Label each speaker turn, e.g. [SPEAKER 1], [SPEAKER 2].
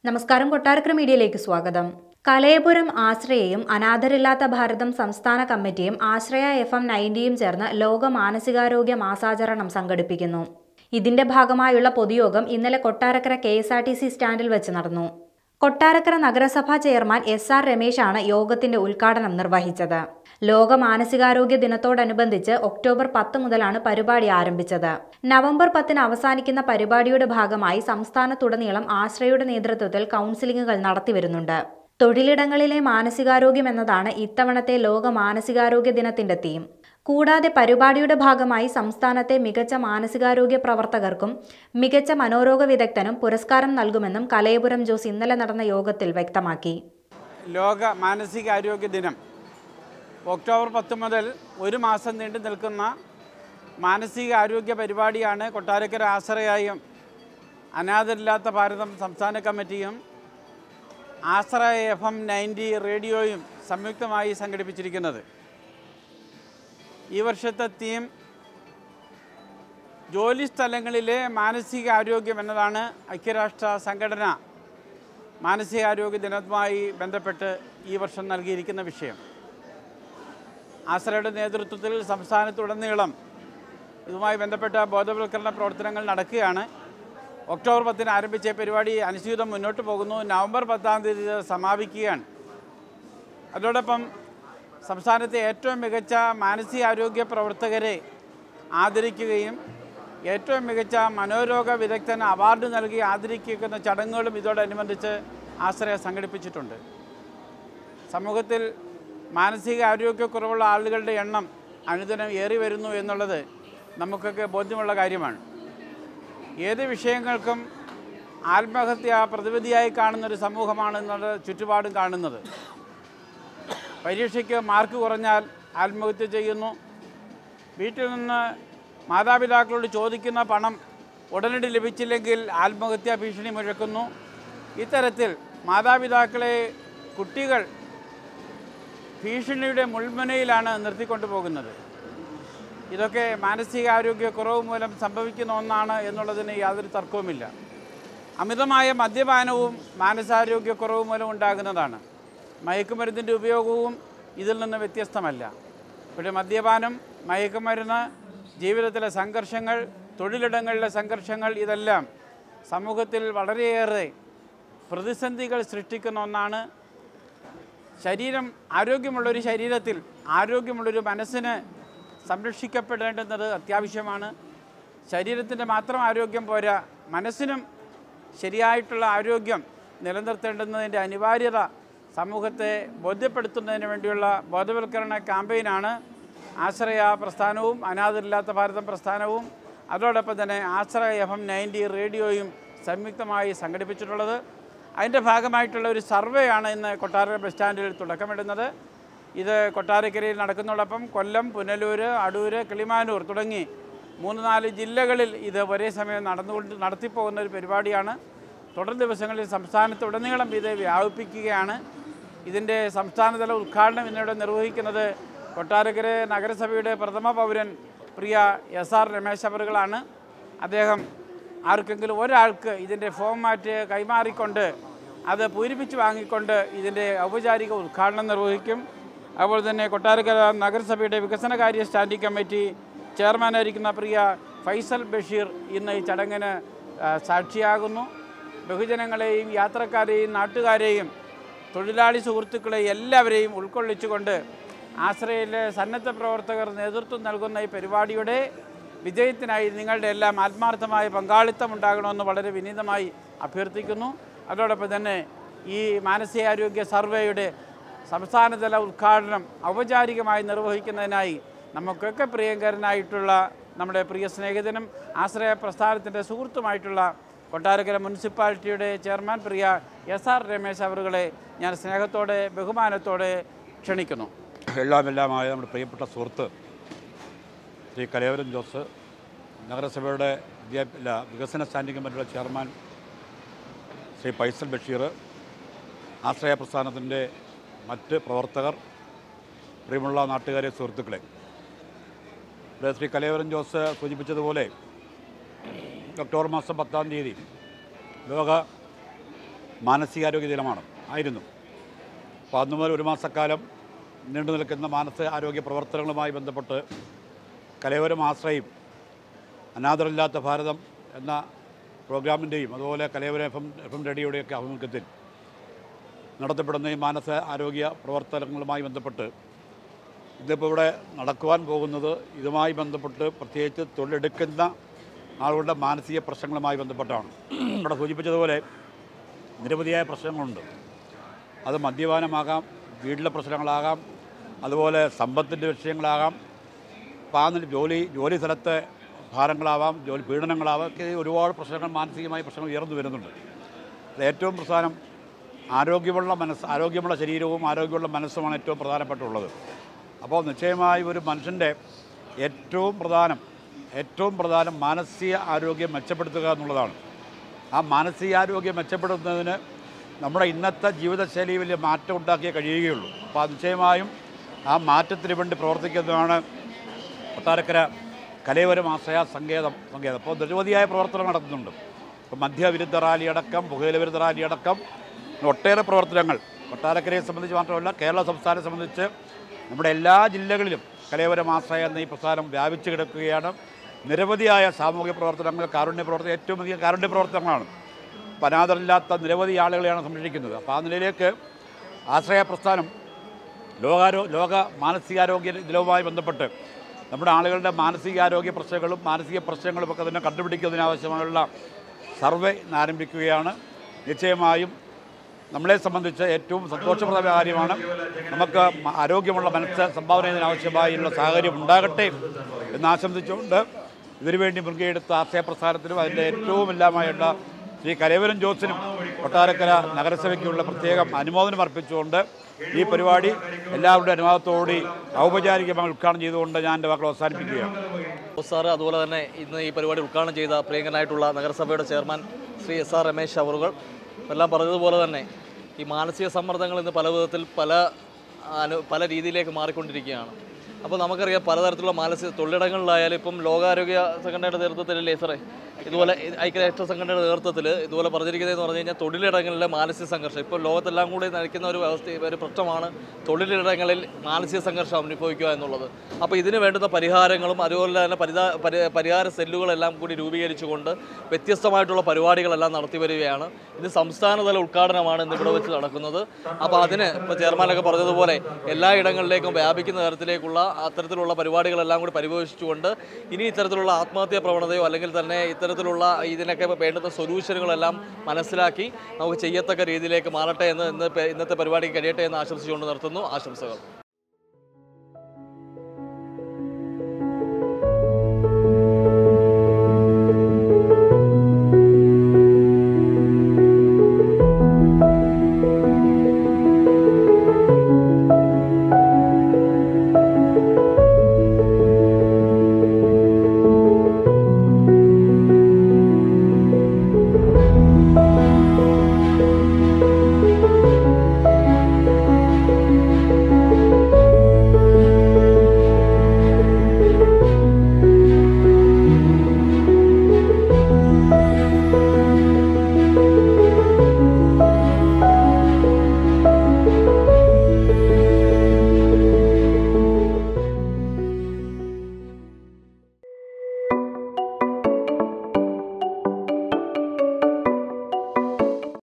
[SPEAKER 1] നമസ്കാരം കൊട്ടാരക്കര മീഡിയയിലേക്ക് സ്വാഗതം കലയപുരം ആശ്രയയും അനാഥരില്ലാത്ത ഭാരതം സംസ്ഥാന കമ്മിറ്റിയും ആശ്രയ എഫ് എം നയൻറ്റിയും ചേർന്ന് ലോക മാനസികാരോഗ്യ മാസാചരണം സംഘടിപ്പിക്കുന്നു ഇതിന്റെ ഭാഗമായുള്ള പൊതുയോഗം ഇന്നലെ Kottarakkara K S R T C സ്റ്റാൻഡിൽ വെച്ച് നടന്നു കൊട്ടാരക്കര നഗരസഭാ ചെയർമാൻ എസ് ആർ രമേശാണ് യോഗത്തിന്റെ ഉദ്ഘാടനം നിർവഹിച്ചത് ലോക മാനസികാരോഗ്യ ദിനത്തോടനുബന്ധിച്ച് ഒക്ടോബർ പത്ത് മുതലാണ് പരിപാടി ആരംഭിച്ചത് നവംബർ പത്തിന് അവസാനിക്കുന്ന പരിപാടിയുടെ ഭാഗമായി സംസ്ഥാനത്തുടനീളം ആശ്രയയുടെ നേതൃത്വത്തിൽ കൌൺസിലിംഗുകൾ നടത്തിവരുന്നുണ്ട് തൊഴിലിടങ്ങളിലെ മാനസികാരോഗ്യം എന്നതാണ് ഇത്തവണത്തെ ലോക മാനസികാരോഗ്യ ദിനത്തിന്റെ തീം കൂടാതെ പരിപാടിയുടെ ഭാഗമായി സംസ്ഥാനത്തെ മികച്ച മാനസികാരോഗ്യ പ്രവർത്തകർക്കും മികച്ച മനോരോഗ വിദഗ്ധനും പുരസ്കാരം നൽകുമെന്നും കലയപുരം ജോസ് ഇന്നലെ നടന്ന യോഗത്തിൽ വ്യക്തമാക്കി
[SPEAKER 2] ലോക മാനസികാരോഗ്യ ദിനം ഒക്ടോബർ പത്ത് മുതൽ ഒരു മാസം നീണ്ടു നിൽക്കുന്ന മാനസിക ആരോഗ്യ പരിപാടിയാണ് കൊട്ടാരക്കര ആശ്രയായും അനാഥരില്ലാത്ത ഭാരതം സംസ്ഥാന കമ്മിറ്റിയും ആശ്രയ എഫ് എം നയൻറ്റി റേഡിയോയും സംയുക്തമായി സംഘടിപ്പിച്ചിരിക്കുന്നത് ഈ വർഷത്തെ തീം ജോലി സ്ഥലങ്ങളിലെ മാനസിക ആരോഗ്യം എന്നതാണ് ഐക്യരാഷ്ട്ര സംഘടന മാനസികാരോഗ്യ ദിനവുമായി ബന്ധപ്പെട്ട് ഈ വർഷം നൽകിയിരിക്കുന്ന വിഷയം ആശ്രയുടെ നേതൃത്വത്തിൽ സംസ്ഥാനത്തുടനീളം ഇതുമായി ബന്ധപ്പെട്ട ബോധവൽക്കരണ പ്രവർത്തനങ്ങൾ നടക്കുകയാണ് ഒക്ടോബർ പത്തിന് ആരംഭിച്ച ഈ പരിപാടി അനുസ്യൂതം മുന്നോട്ട് പോകുന്നു നവംബർ പത്താം തീയതി ഇത് സമാപിക്കുകയാണ് അതോടൊപ്പം സംസ്ഥാനത്തെ ഏറ്റവും മികച്ച മാനസികാരോഗ്യ പ്രവർത്തകരെ ആദരിക്കുകയും ഏറ്റവും മികച്ച മനോരോഗ വിദഗ്ധന് അവാർഡ് നൽകി ആദരിക്കുന്ന ചടങ്ങുകളും ഇതോടനുബന്ധിച്ച് ആശ്രയ സംഘടിപ്പിച്ചിട്ടുണ്ട് സമൂഹത്തിൽ മാനസിക ആരോഗ്യക്കുറവുള്ള ആളുകളുടെ എണ്ണം അനുദിനം ഏറി വരുന്നു എന്നുള്ളത് നമുക്കൊക്കെ ബോധ്യമുള്ള കാര്യമാണ് ഏത് വിഷയങ്ങൾക്കും ആത്മഹത്യ പ്രതിവിധിയായി കാണുന്നൊരു സമൂഹമാണ് എന്നുള്ള ചുറ്റുപാടും കാണുന്നത് പരീക്ഷയ്ക്ക് മാർക്ക് കുറഞ്ഞാൽ ആത്മഹത്യ ചെയ്യുന്നു വീട്ടിൽ നിന്ന് മാതാപിതാക്കളോട് ചോദിക്കുന്ന പണം ഉടനടി ലഭിച്ചില്ലെങ്കിൽ ആത്മഹത്യാ ഭീഷണി മുഴക്കുന്നു ഇത്തരത്തിൽ മാതാപിതാക്കളെ കുട്ടികൾ ഭീഷണിയുടെ മുൾമുനയിലാണ് നിർത്തിക്കൊണ്ടു പോകുന്നത് ഇതൊക്കെ മാനസികാരോഗ്യ കുറവ് മൂലം സംഭവിക്കുന്ന ഒന്നാണ് എന്നുള്ളതിന് യാതൊരു തർക്കവുമില്ല അമിതമായ മദ്യപാനവും മാനസാരോഗ്യക്കുറവ് മൂലം ഉണ്ടാകുന്നതാണ് മയക്കുമരുന്നിൻ്റെ ഉപയോഗവും ഇതിൽ നിന്ന് വ്യത്യസ്തമല്ല പക്ഷേ മദ്യപാനം മയക്കുമരുന്ന് ജീവിതത്തിലെ സംഘർഷങ്ങൾ തൊഴിലിടങ്ങളിലെ സംഘർഷങ്ങൾ ഇതെല്ലാം സമൂഹത്തിൽ വളരെയേറെ പ്രതിസന്ധികൾ സൃഷ്ടിക്കുന്ന ഒന്നാണ് ശരീരം ആരോഗ്യമുള്ളൊരു ശരീരത്തിൽ ആരോഗ്യമുള്ളൊരു മനസ്സിന് സംരക്ഷിക്കപ്പെടേണ്ടുന്നത് അത്യാവശ്യമാണ് ശരീരത്തിൻ്റെ മാത്രം ആരോഗ്യം പോരാ മനസ്സിനും ശരിയായിട്ടുള്ള ആരോഗ്യം നിലനിർത്തേണ്ടുന്നതിൻ്റെ അനിവാര്യത സമൂഹത്തെ ബോധ്യപ്പെടുത്തുന്നതിന് വേണ്ടിയുള്ള ബോധവൽക്കരണ ക്യാമ്പയിനാണ് ആശ്രയ പ്രസ്ഥാനവും അനാഥരില്ലാത്ത ഭാരതം പ്രസ്ഥാനവും അതോടൊപ്പം തന്നെ ആശ്രയ എഫ് എം നയൻറ്റി റേഡിയോയും സംയുക്തമായി സംഘടിപ്പിച്ചിട്ടുള്ളത് അതിൻ്റെ ഭാഗമായിട്ടുള്ള ഒരു സർവേ ആണ് ഇന്ന് കൊട്ടാര ബസ് സ്റ്റാൻഡിൽ തുടക്കമിടുന്നത് ഇത് കൊട്ടാരക്കരയിൽ നടക്കുന്നതോടൊപ്പം കൊല്ലം പുനലൂർ അടൂർ കിളിമാനൂർ തുടങ്ങി മൂന്ന് നാല് ജില്ലകളിൽ ഇത് ഒരേ സമയം നടന്നുകൊണ്ട് നടത്തിപ്പോകുന്ന ഒരു പരിപാടിയാണ് തുടർ ദിവസങ്ങളിൽ സംസ്ഥാനത്തുടനീളം ഇത് വ്യാപിപ്പിക്കുകയാണ് ഇതിൻ്റെ സംസ്ഥാനതല ഉദ്ഘാടനം ഇന്നിവിടെ നിർവഹിക്കുന്നത് കൊട്ടാരക്കര നഗരസഭയുടെ പ്രഥമ പൗരൻ പ്രിയ എസ് ആർ രമേശ് അവറുകളാണ് അദ്ദേഹം ആർക്കെങ്കിലും ഒരാൾക്ക് ഇതിൻ്റെ ഫോമാറ്റ് കൈമാറിക്കൊണ്ട് അത് പൂരിപ്പിച്ച് വാങ്ങിക്കൊണ്ട് ഇതിൻ്റെ ഔപചാരിക ഉദ്ഘാടനം നിർവഹിക്കും അതുപോലെ തന്നെ കൊട്ടാരക്കര നഗരസഭയുടെ വികസനകാര്യ സ്റ്റാൻഡിംഗ് കമ്മിറ്റി ചെയർമാനായിരിക്കുന്ന പ്രിയ ഫൈസൽ ബഷീർ ഇന്ന് ഈ ചടങ്ങിന് ആ, സാക്ഷിയാകുന്നു ബഹുജനങ്ങളെയും യാത്രക്കാരെയും നാട്ടുകാരെയും തൊഴിലാളി സുഹൃത്തുക്കളെയും എല്ലാവരെയും ഉൾക്കൊള്ളിച്ചുകൊണ്ട് ആശ്രയയിലെ സന്നദ്ധ പ്രവർത്തകർ നേതൃത്വം നൽകുന്ന ഈ പരിപാടിയുടെ വിജയത്തിനായി നിങ്ങളുടെ എല്ലാം ആത്മാർത്ഥമായ പങ്കാളിത്തം ഉണ്ടാകണമെന്ന് വളരെ വിനീതമായി അഭ്യർത്ഥിക്കുന്നു അതോടൊപ്പം തന്നെ ഈ മാനസികാരോഗ്യ സർവേയുടെ സംസ്ഥാനതല ഉദ്ഘാടനം ഔപചാരികമായി നിർവഹിക്കുന്നതിനായി നമുക്കൊക്കെ പ്രിയങ്കരനായിട്ടുള്ള നമ്മുടെ പ്രിയ സ്നേഹിതനും ആശ്രയ പ്രസ്ഥാനത്തിൻ്റെ സുഹൃത്തുമായിട്ടുള്ള കൊട്ടാരക്കര മുനിസിപ്പാലിറ്റിയുടെ ചെയർമാൻ പ്രിയ എസ് ആർ രമേശ് അവറുകളെ ഞാൻ സ്നേഹത്തോടെ ബഹുമാനത്തോടെ ക്ഷണിക്കുന്നു
[SPEAKER 3] എല്ലാം എല്ലാമായ നമ്മുടെ പ്രിയപ്പെട്ട സുഹൃത്ത് ശ്രീ കലയവരൻ ജോസ് നഗരസഭയുടെ വിദ്യാ- അല്ല, വികസന സ്റ്റാൻഡിംഗ് കമ്മിറ്റിയുടെ ചെയർമാൻ ശ്രീ ഫൈസൽ ബഷീർ ആശ്രയ പ്രസ്ഥാനത്തിൻ്റെ മറ്റ് പ്രവർത്തകർ പ്രിയമുള്ള നാട്ടുകാരെ സുഹൃത്തുക്കളെ ഇവിടെ ശ്രീ കലയവരൻ ജോസ് സൂചിപ്പിച്ചതുപോലെ ഒക്ടോബർ മാസം പത്താം തീയതി ലോക മാനസികാരോഗ്യ ദിനമാണ് ആയിരുന്നു അപ്പോൾ അന്നു മുതൽ ഒരു മാസക്കാലം നീണ്ടു നിൽക്കുന്ന മാനസിക ആരോഗ്യ പ്രവർത്തനങ്ങളുമായി ബന്ധപ്പെട്ട് കലയോരം ആശ്രയും അനാഥരില്ലാത്ത ഭാരതം എന്ന പ്രോഗ്രാമിൻ്റെയും അതുപോലെ Kalayoram F M F M റേഡിയോയുടെയൊക്കെ ആഭിമുഖ്യത്തിൽ നടത്തപ്പെടുന്ന ഈ മാനസ ആരോഗ്യ പ്രവർത്തനങ്ങളുമായി ബന്ധപ്പെട്ട് ഇതിപ്പോൾ ഇവിടെ നടക്കുവാൻ പോകുന്നത് ഇതുമായി ബന്ധപ്പെട്ട് പ്രത്യേകിച്ച് തൊഴിലെടുക്കുന്ന ആളുകളുടെ മാനസിക പ്രശ്നങ്ങളുമായി ബന്ധപ്പെട്ടാണ് ഇവിടെ സൂചിപ്പിച്ചതുപോലെ നിരവധിയായ പ്രശ്നങ്ങളുണ്ട് അത് മദ്യപാനമാകാം വീട്ടിലെ പ്രശ്നങ്ങളാകാം അതുപോലെ സമ്പത്തിൻ്റെ വിഷയങ്ങളാകാം അപ്പോൾ ആ നില- ജോലി ജോലി സ്ഥലത്തെ ഭാരങ്ങളാവാം ജോലി പീഡനങ്ങളാവാം ഒക്കെ ഒരുപാട് പ്രശ്നങ്ങൾ മാനസികമായ പ്രശ്നങ്ങൾ ഉയർന്നു വരുന്നുണ്ട് അത് ഏറ്റവും പ്രധാനം ആരോഗ്യമുള്ള മനസ്സ് ആരോഗ്യമുള്ള ശരീരവും ആരോഗ്യമുള്ള മനസ്സുമാണ് ഏറ്റവും പ്രധാനപ്പെട്ടുള്ളത് അപ്പോൾ നിശ്ചയമായി ഒരു മനുഷ്യൻ്റെ ഏറ്റവും പ്രധാനം ഏറ്റവും പ്രധാനം മാനസിക ആരോഗ്യം മെച്ചപ്പെടുത്തുക എന്നുള്ളതാണ് ആ മാനസികാരോഗ്യം മെച്ചപ്പെടുത്തുന്നതിന് നമ്മുടെ ഇന്നത്തെ ജീവിതശൈലി വലിയ മാറ്റം ഉണ്ടാക്കിയേ കഴിയുകയുള്ളൂ അപ്പോൾ അത് നിശ്ചയമായും ആ മാറ്റത്തിന് വേണ്ടി പ്രവർത്തിക്കുന്നതാണ് കൊട്ടാരക്കര കലയോരം ആശ്രയ സങ്കേതം സങ്കേതം അപ്പോൾ നിരവധിയായ പ്രവർത്തനങ്ങൾ നടത്തുന്നുണ്ട് ഇപ്പോൾ മദ്യവിരുദ്ധ റാലി അടക്കം പുകയില വിരുദ്ധ റാലി അടക്കം ഒട്ടേറെ പ്രവർത്തനങ്ങൾ കൊട്ടാരക്കരയെ സംബന്ധിച്ച് മാത്രമല്ല കേരള സംസ്ഥാനത്തെ സംബന്ധിച്ച് നമ്മുടെ എല്ലാ ജില്ലകളിലും കലയോരം ആശ്രയ എന്ന ഈ പ്രസ്ഥാനം വ്യാപിച്ചു കിടക്കുകയാണ് നിരവധിയായ സാമൂഹിക പ്രവർത്തനങ്ങൾ കാരുണ്യ പ്രവർത്തനം ഏറ്റവും അധികം കാരുണ്യ പ്രവർത്തനങ്ങളാണ് അപ്പോൾ അനാഥരില്ലാത്ത നിരവധി ആളുകളെയാണ് സംരക്ഷിക്കുന്നത് അപ്പോൾ ആ നിലയിലേക്ക് ആശ്രയ പ്രസ്ഥാനം ലോകാരോ ലോക മാനസികാരോഗ്യ ദിനവുമായി ബന്ധപ്പെട്ട് നമ്മുടെ ആളുകളുടെ മാനസികാരോഗ്യ പ്രശ്നങ്ങളും മാനസിക പ്രശ്നങ്ങളും ഒക്കെ തന്നെ കണ്ടുപിടിക്കുന്നതിനാവശ്യമായുള്ള സർവേ ആരംഭിക്കുകയാണ് നിശ്ചയമായും നമ്മളെ സംബന്ധിച്ച് ഏറ്റവും സന്തോഷപ്രദമായ കാര്യമാണ് നമുക്ക് മ- ആരോഗ്യമുള്ള മനസ്സ് സംഭാവന ചെയ്യുന്നതിനാവശ്യമായുള്ള സാഹചര്യം ഉണ്ടാകട്ടെ എന്ന് ആശംസിച്ചുകൊണ്ട് ഇതിനുവേണ്ടി മുൻകൈയെടുത്ത ആശയ പ്രസ്ഥാനത്തിനും അതിൻ്റെ ഏറ്റവും എല്ലാമായുള്ള ശ്രീ കരേവരൻ ജോസിനും കൊട്ടാരക്കര നഗരസഭയ്ക്കുള്ള പ്രത്യേകം അനുമോദനം അർപ്പിച്ചുകൊണ്ട് ഈ പരിപാടി എല്ലാവരുടെ അനുവാദത്തോടുകൂടി ഔപചാരികമായി ഉദ്ഘാടനം ചെയ്തുകൊണ്ട് ഞാൻ എൻ്റെ വാക്കുകൾ അവസാനിപ്പിക്കുകയാണ്
[SPEAKER 4] ബോസ് സാറ് അതുപോലെ തന്നെ ഇന്ന് ഈ പരിപാടി ഉദ്ഘാടനം ചെയ്ത പ്രിയങ്കനായിട്ടുള്ള നഗരസഭയുടെ chairman Shri S R Ramesh അവറുകൾ എല്ലാം പറഞ്ഞതുപോലെ തന്നെ ഈ മാനസിക സമ്മർദ്ദങ്ങൾ ഇന്ന് പല വിധത്തിൽ പല അനു പല രീതിയിലേക്ക് മാറിക്കൊണ്ടിരിക്കുകയാണ് അപ്പോൾ നമുക്കറിയാം പലതരത്തിലുള്ള മാനസിക തൊഴിലിടങ്ങളിലായാലും ഇപ്പം ലോകാരോഗ്യ സംഘടനയുടെ നേതൃത്വത്തിലല്ലേ സാറേ ഇതുപോലെ ഐക്യരാഷ്ട്ര സംഘടനയുടെ നേതൃത്വത്തിൽ ഇതുപോലെ പറഞ്ഞിരിക്കുന്നതെന്ന് പറഞ്ഞു കഴിഞ്ഞാൽ തൊഴിലിടങ്ങളിലെ മാനസിക സംഘർഷം ഇപ്പോൾ ലോകത്തെല്ലാം കൂടി നയിക്കുന്ന ഒരു അവസ്ഥ ഒരു പ്രശ്നമാണ് തൊഴിലിടങ്ങളിൽ മാനസിക സംഘർഷം അനുഭവിക്കുക എന്നുള്ളത് അപ്പോൾ ഇതിന് വേണ്ടുന്ന പരിഹാരങ്ങളും അതുപോലെ തന്നെ പരിതാ പരി പരിഹാര സെല്ലുകളെല്ലാം കൂടി രൂപീകരിച്ചുകൊണ്ട് വ്യത്യസ്തമായിട്ടുള്ള പരിപാടികളെല്ലാം നടത്തി വരികയാണ് ഇത് സംസ്ഥാനതല ഉദ്ഘാടനമാണ് ഇന്ന് ഇവിടെ വെച്ച് നടക്കുന്നത് അപ്പോൾ അതിന് ഇപ്പോൾ ചെയർമാനൊക്കെ പറഞ്ഞതുപോലെ എല്ലാ ഇടങ്ങളിലേക്കും വ്യാപിക്കുന്ന തരത്തിലേക്കുള്ള അത്തരത്തിലുള്ള പരിപാടികളെല്ലാം കൂടി പരിപോഷിച്ചുകൊണ്ട് ഇനി ഇത്തരത്തിലുള്ള ആത്മഹത്യാ പ്രവണതയോ അല്ലെങ്കിൽ തന്നെ ഇത്തരത്തിലുള്ള ഇതിനൊക്കെ വേണ്ടുന്ന സൊല്യൂഷനുകളെല്ലാം മനസ്സിലാക്കി നമുക്ക് ചെയ്യത്തക്ക രീതിയിലേക്ക് മാറട്ടെ എന്ന് ഇന്ന് ഇന്നത്തെ പരിപാടി കഴിയട്ടെ എന്ന് ആശംസിച്ചുകൊണ്ട് നിർത്തുന്നു ആശംസകൾ